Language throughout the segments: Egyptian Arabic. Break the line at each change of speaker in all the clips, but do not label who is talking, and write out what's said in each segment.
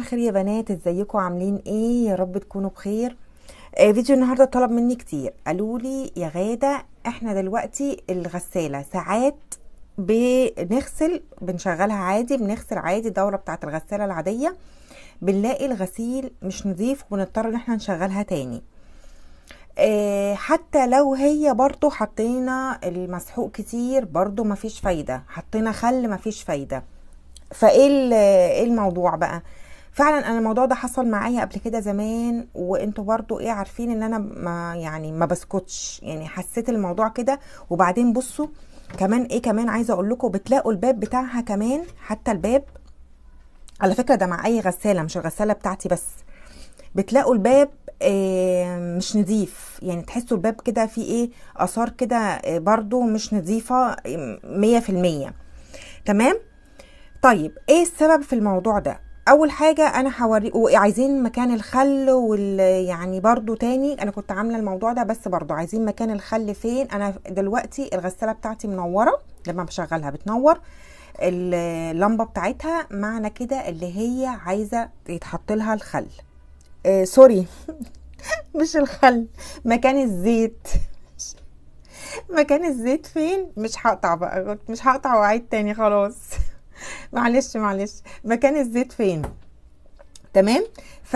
الخير يا بنات ازيكم عاملين ايه يا رب تكونوا بخير آه فيديو النهارده طلب مني كتير قالوا لي يا غاده احنا دلوقتي الغساله ساعات بنغسل بنشغلها عادي بنغسل عادي الدوره بتاعه الغساله العاديه بنلاقي الغسيل مش نظيف وبنضطر ان احنا نشغلها تاني آه حتى لو هي برضو حطينا المسحوق كتير برضو مفيش فايده حطينا خل مفيش فايده فايه ايه الموضوع بقى فعلا انا الموضوع ده حصل معايا قبل كده زمان وانتوا برضو ايه عارفين ان انا ما يعني ما بسكتش يعني حسيت الموضوع كده وبعدين بصوا كمان ايه كمان عايزه اقول لكم بتلاقوا الباب بتاعها كمان حتى الباب على فكره ده مع اي غساله مش الغساله بتاعتي بس بتلاقوا الباب آه مش نظيف يعني تحسوا الباب كده فيه ايه اثار كده آه برضو مش نظيفه مية في المية تمام طيب ايه السبب في الموضوع ده اول حاجه انا هوري وعايزين مكان الخل وال يعني برضو تاني انا كنت عامله الموضوع ده بس برضو عايزين مكان الخل فين انا دلوقتي الغساله بتاعتي منوره لما بشغلها بتنور اللمبه بتاعتها معنى كده اللي هي عايزه يتحط لها الخل آه سوري مش الخل مكان الزيت مكان الزيت فين مش هقطع بقى مش هقطع واعيد تاني خلاص معلش معلش مكان الزيت فين تمام ف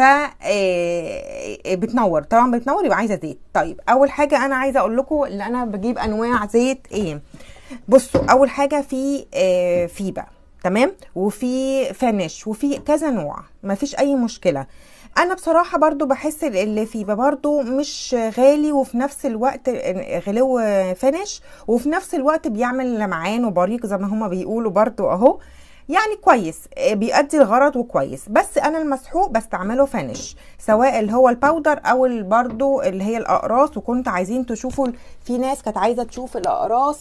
بتنور طبعا بتنور يبقى عايزه زيت طيب اول حاجه انا عايزه اقول لكم ان انا بجيب انواع زيت ايه بصوا اول حاجه في فيبا تمام وفي فانيش وفي كذا نوع مفيش اي مشكله انا بصراحه برضو بحس اللي فيبا برضو مش غالي وفي نفس الوقت غلو فانيش وفي نفس الوقت بيعمل لمعان وبريق زي ما هما بيقولوا برضو اهو يعني كويس بيأدي الغرض وكويس بس انا المسحوق بستعمله فانيش سواء اللي هو الباودر او برضو اللي هي الاقراص وكنت عايزين تشوفوا في ناس كانت عايزه تشوف الاقراص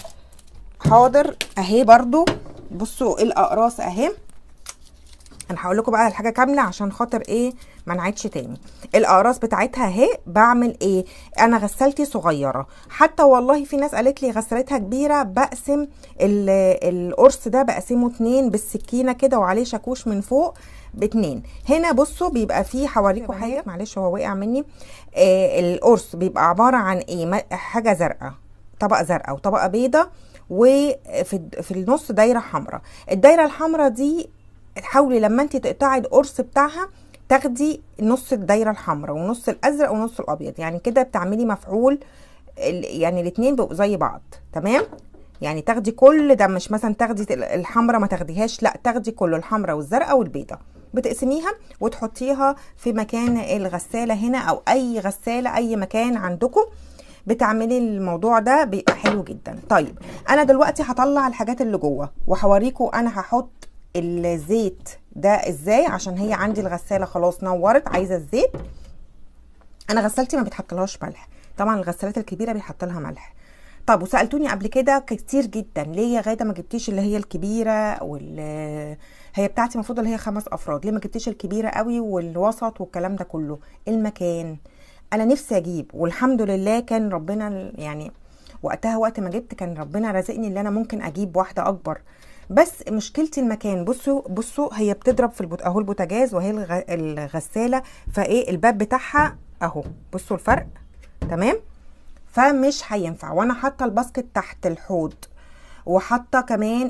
حاضر اهي برضو بصوا الاقراص اهي انا هقول لكم بقى الحاجه كامله عشان خاطر ايه ما نعيدش تاني الاقراص بتاعتها اهي بعمل ايه انا غسالتي صغيره حتى والله في ناس قالت لي غسالتها كبيره بقسم القرص ده بقسمه اتنين بالسكينه كده وعليه شاكوش من فوق باتنين هنا بصوا بيبقى فيه هوريكم حاجه معلش هو وقع مني آه القرص بيبقى عباره عن ايه حاجه زرقاء طبقه زرقاء وطبقه بيضه وفي في النص دايره حمراء الدايره الحمراء دي حاولي لما انت تقطعي القرص بتاعها تاخدي نص الدايره الحمراء ونص الازرق ونص الابيض يعني كده بتعملي مفعول يعني الاثنين بيبقوا زي بعض تمام يعني تاخدي كل ده مش مثلا تاخدي الحمراء ما تاخديهاش لا تاخدي كله الحمراء والزرقاء والبيضه بتقسميها وتحطيها في مكان الغساله هنا او اي غساله اي مكان عندكم بتعملي الموضوع ده بيبقى حلو جدا طيب انا دلوقتي هطلع الحاجات اللي جوه وهوريكم انا هحط الزيت ده ازاي عشان هي عندي الغساله خلاص نورت عايزه الزيت انا غسالتي ما بيتحطلهاش ملح طبعا الغسالات الكبيره بيتحط لها ملح طب وسالتوني قبل كده كتير جدا ليه يا غاده ما جبتيش اللي هي الكبيره وال هي بتاعتي المفروض اللي هي خمس افراد ليه ما جبتيش الكبيره قوي والوسط والكلام ده كله المكان انا نفسي اجيب والحمد لله كان ربنا يعني وقتها وقت ما جبت كان ربنا رزقني ان انا ممكن اجيب واحده اكبر بس مشكلتي المكان بصوا بصوا هي بتضرب في البوت اهو البوتاجاز وهي الغ... الغساله فايه الباب بتاعها اهو بصوا الفرق تمام فمش هينفع وانا حاطه الباسكت تحت الحوض وحاطه كمان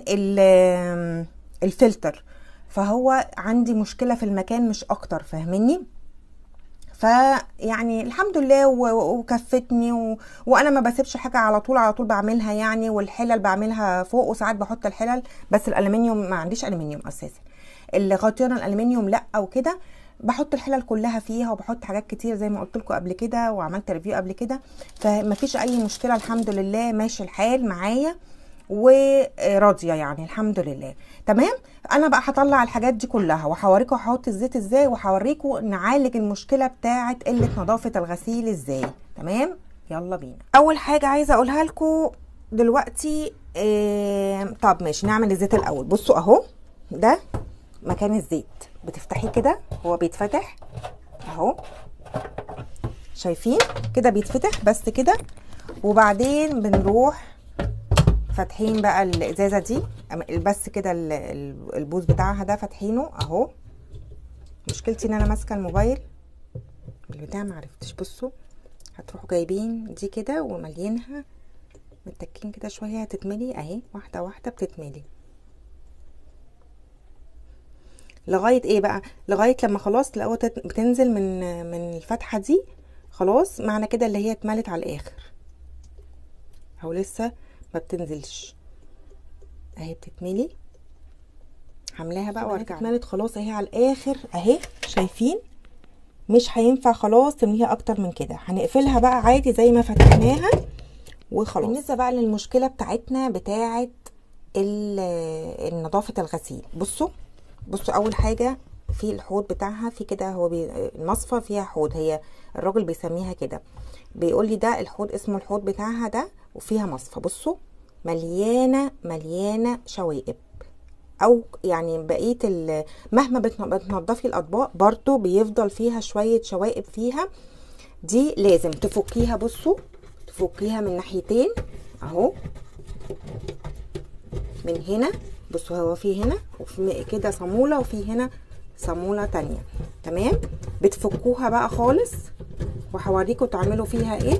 الفلتر فهو عندي مشكله في المكان مش اكتر فاهميني فيعني الحمد لله وكفتني و... وانا ما بسيبش حاجه على طول على طول بعملها يعني والحلل بعملها فوق وساعات بحط الحلل بس الالومنيوم ما عنديش الومنيوم اساسا الغطيان الالومنيوم لا وكده بحط الحلل كلها فيها وبحط حاجات كتير زي ما قلت لكم قبل كده وعملت ريفيو قبل كده فمفيش اي مشكله الحمد لله ماشي الحال معايا وراضيه يعني الحمد لله تمام انا بقى هطلع الحاجات دي كلها وهوريكم هحط الزيت ازاي وهوريكم نعالج المشكله بتاعه قله نظافه الغسيل ازاي تمام يلا بينا اول حاجه عايزه اقولها لكم دلوقتي إيه طب ماشي نعمل الزيت الاول بصوا اهو ده مكان الزيت بتفتحيه كده هو بيتفتح اهو شايفين كده بيتفتح بس كده وبعدين بنروح فاتحين بقى الازازه دي بس كده البوز بتاعها ده فاتحينه اهو مشكلتي ان انا ماسكه الموبايل البتاع معرفتش بصوا هتروحوا جايبين دي كده ومليينها متكين كده شويه هتتملي اهي واحده واحده بتتملي لغايه ايه بقى لغايه لما خلاص تلاقوها بتنزل من من الفتحه دي خلاص معنى كده اللي هي اتملت على الاخر او لسه ما بتنزلش اهي بتتملي عاملاها بقى وارجع اتملت خلاص اهي على الاخر اهي شايفين مش هينفع خلاص تمليها اكتر من كده هنقفلها بقى عادي زي ما فتحناها وخلاص بالنسبه بقى للمشكله بتاعتنا بتاعه نظافه الغسيل بصوا بصوا اول حاجه في الحوض بتاعها في كده هو بي... المصفى فيها حوض هي الراجل بيسميها كده بيقول لي ده الحوض اسمه الحوض بتاعها ده وفيها مصفى بصوا مليانه مليانه شوائب او يعني بقيه مهما بتنضفي الاطباق برضو بيفضل فيها شويه شوائب فيها دي لازم تفكيها بصوا تفكيها من ناحيتين اهو من هنا بصوا هو في هنا وفي كده صاموله وفي هنا صاموله تانية تمام بتفكوها بقى خالص وهوريكم تعملوا فيها ايه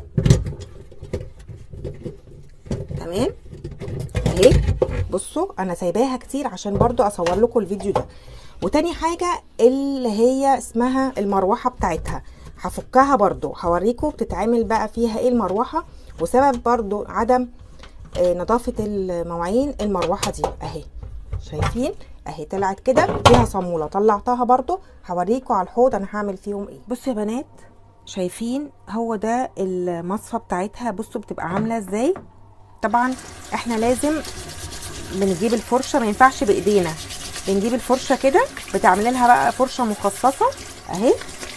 تمام اهي بصوا انا سايباها كتير عشان برضو اصور لكم الفيديو ده وتاني حاجه اللي هي اسمها المروحه بتاعتها هفكها برضو هوريكم بتتعمل بقى فيها ايه المروحه وسبب برضو عدم آه نظافه المواعين المروحه دي اهي شايفين اهي طلعت كده فيها صاموله طلعتها برضو هوريكم على الحوض انا هعمل فيهم ايه بصوا يا بنات شايفين هو ده المصفى بتاعتها بصوا بتبقى عامله ازاي طبعا احنا لازم بنجيب الفرشه ما ينفعش بايدينا بنجيب الفرشه كده بتعمل لها بقى فرشه مخصصه اهي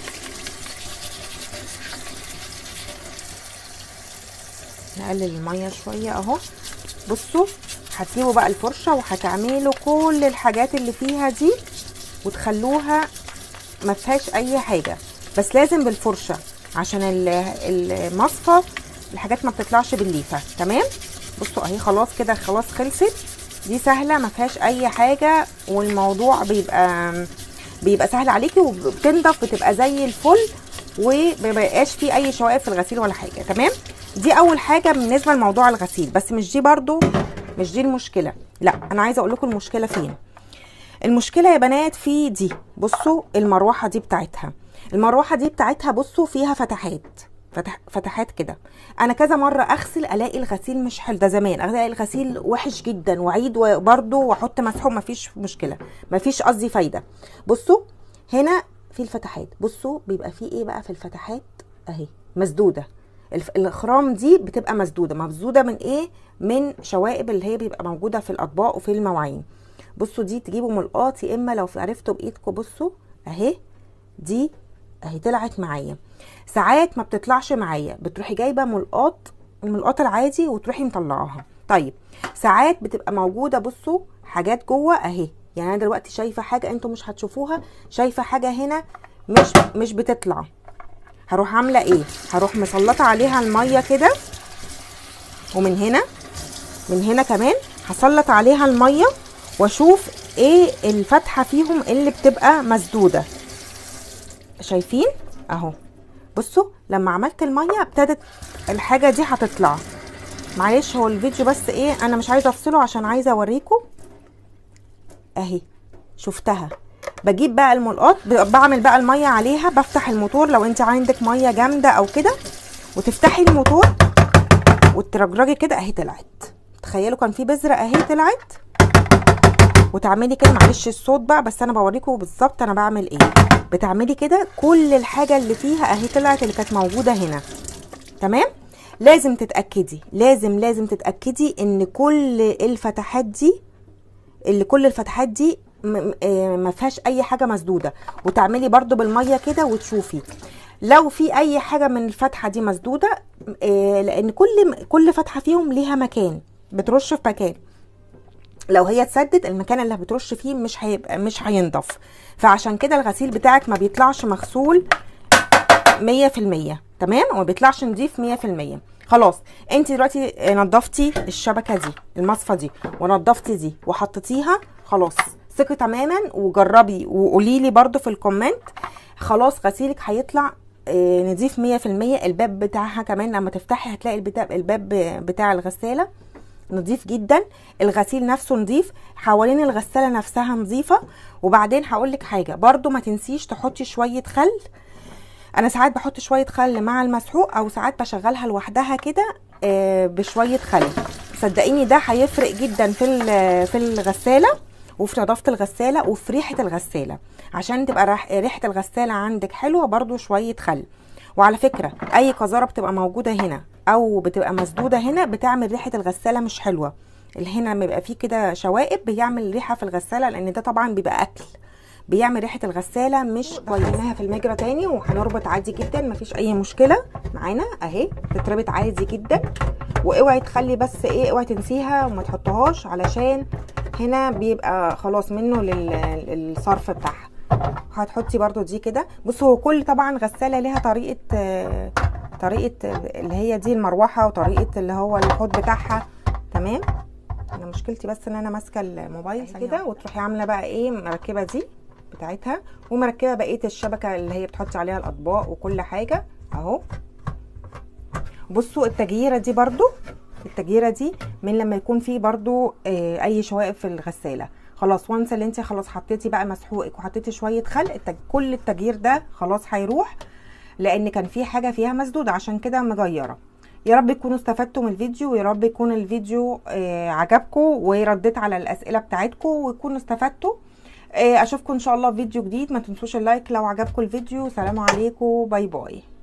نقلل الميه شويه اهو بصوا هتجيبوا بقى الفرشه وهتعملوا كل الحاجات اللي فيها دي وتخلوها ما فيهاش اي حاجه بس لازم بالفرشه عشان المصفى الحاجات ما بتطلعش بالليفه تمام بصوا اهي خلاص كده خلاص خلصت دي سهله ما فيهاش اي حاجه والموضوع بيبقى بيبقى سهل عليكي وبتنضف بتبقى زي الفل ومبقاش فيه اي شوائب في الغسيل ولا حاجه تمام دي اول حاجه بالنسبه لموضوع الغسيل بس مش دي برضو مش دي المشكله لا انا عايزه اقول لكم المشكله فين المشكله يا بنات في دي بصوا المروحه دي بتاعتها المروحه دي بتاعتها بصوا فيها فتحات فتح فتحات كده انا كذا مره اغسل الاقي الغسيل مش حلو ده زمان الاقي الغسيل وحش جدا واعيد برده واحط مسحوق مفيش مشكله مفيش قصدي فايده بصوا هنا في الفتحات بصوا بيبقى في ايه بقى في الفتحات اهي مسدوده الخرام دي بتبقى مسدوده مسدوده من ايه من شوائب اللي هي بيبقى موجوده في الاطباق وفي المواعين بصوا دي تجيبوا ملقاط يا اما لو عرفتوا بايدكم بصوا اهي دي اهي طلعت معايا ساعات ما بتطلعش معايا بتروحي جايبه ملقاط الملقاط العادي وتروحي مطلعاها طيب ساعات بتبقى موجوده بصوا حاجات جوه اهي يعني انا دلوقتي شايفه حاجه انتوا مش هتشوفوها شايفه حاجه هنا مش مش بتطلع هروح عامله ايه هروح مسلطه عليها الميه كده ومن هنا من هنا كمان هسلط عليها الميه واشوف ايه الفتحه فيهم اللي بتبقى مسدوده شايفين اهو بصوا لما عملت الميه ابتدت الحاجه دي هتطلع معلش هو الفيديو بس ايه انا مش عايزه افصله عشان عايزه اوريكم اهي شفتها بجيب بقى الملقاط بعمل بقى الميه عليها بفتح الموتور لو انت عندك ميه جامده او كده وتفتحي الموتور وترجرجي كده اهي طلعت تخيلوا كان في بذره اهي طلعت وتعملي كده معلش الصوت بقى بس انا بوريكم بالظبط انا بعمل ايه بتعملي كده كل الحاجه اللي فيها اهي طلعت اللي كانت موجوده هنا تمام لازم تتاكدي لازم لازم تتاكدي ان كل الفتحات دي اللي كل الفتحات دي ما فيهاش اي حاجه مسدوده وتعملي برده بالميه كده وتشوفي لو في اي حاجه من الفتحه دي مسدوده لان كل كل فتحه فيهم ليها مكان بترش في مكان لو هي اتسدت المكان اللي بترش فيه مش هيبقى مش هينضف فعشان كده الغسيل بتاعك ما بيطلعش مغسول 100% تمام وما بيطلعش نضيف 100% خلاص انت دلوقتي نضفتي الشبكه دي المصفى دي ونضفتي دي وحطيتيها خلاص ثقي تماما وجربي وقولي لي برده في الكومنت خلاص غسيلك هيطلع آه، نضيف 100% الباب بتاعها كمان لما تفتحي هتلاقي البتاع الباب بتاع الغساله نضيف جدا الغسيل نفسه نضيف حوالين الغساله نفسها نظيفه وبعدين هقول لك حاجه برده ما تنسيش تحطي شويه خل انا ساعات بحط شويه خل مع المسحوق او ساعات بشغلها لوحدها كده آه، بشويه خل صدقيني ده هيفرق جدا في ال- في الغساله وفي نظافه الغساله وفي ريحه الغساله عشان تبقى رح- ريحه الغساله عندك حلوه برضو شويه خل وعلى فكره اي قذاره بتبقى موجوده هنا او بتبقى مسدوده هنا بتعمل ريحه الغساله مش حلوه اللي هنا لما يبقى فيه كده شوائب بيعمل ريحه في الغساله لان ده طبعا بيبقى اكل بيعمل ريحه الغساله مش كويسه في المجرى تاني وهنربط عادي جدا مفيش اي مشكله معانا اهي تتربط عادي جدا واوعي تخلي بس ايه اوعي تنسيها وما تحطهاش علشان هنا بيبقى خلاص منه لل- للصرف بتاعها هتحطي برضو دي كده بصوا هو كل طبعا غساله ليها طريقه آه، طريقه اللي هي دي المروحه وطريقه اللي هو الحوض بتاعها تمام انا مشكلتي بس ان انا ماسكه الموبايل كده وتروحي عامله بقى ايه مركبه دي بتاعتها ومركبه بقيه الشبكه اللي هي بتحطي عليها الاطباق وكل حاجه اهو بصوا التجييره دي برضو التجييره دي من لما يكون في برضو آه، اي شوائب في الغساله خلاص وانسى اللي انت خلاص حطيتي بقى مسحوقك وحطيتي شويه خل التج... كل التجيير ده خلاص هيروح لان كان في حاجه فيها مسدوده عشان كده مغيره يا رب تكونوا استفدتوا من الفيديو ويا رب يكون الفيديو آه، عجبكم ورديت على الاسئله بتاعتكم ويكونوا استفدتوا آه، اشوفكم ان شاء الله في فيديو جديد ما تنسوش اللايك لو عجبكم الفيديو سلام عليكم باي باي